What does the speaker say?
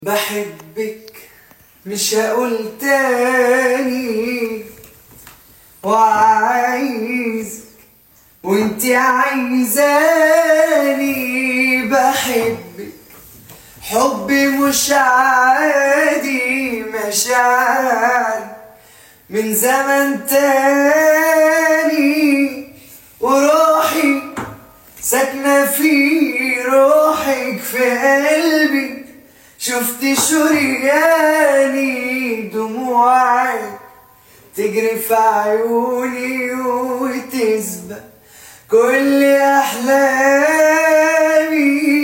بحبك مش هقول تاني وعايزك وانتي عايزاني بحبك حبي مش عادي مشاعر من زمن تاني وروحي ساكنة في روحك في قلبي شفت شرياني دموعك تجري في عيوني وتسبق كل أحلامي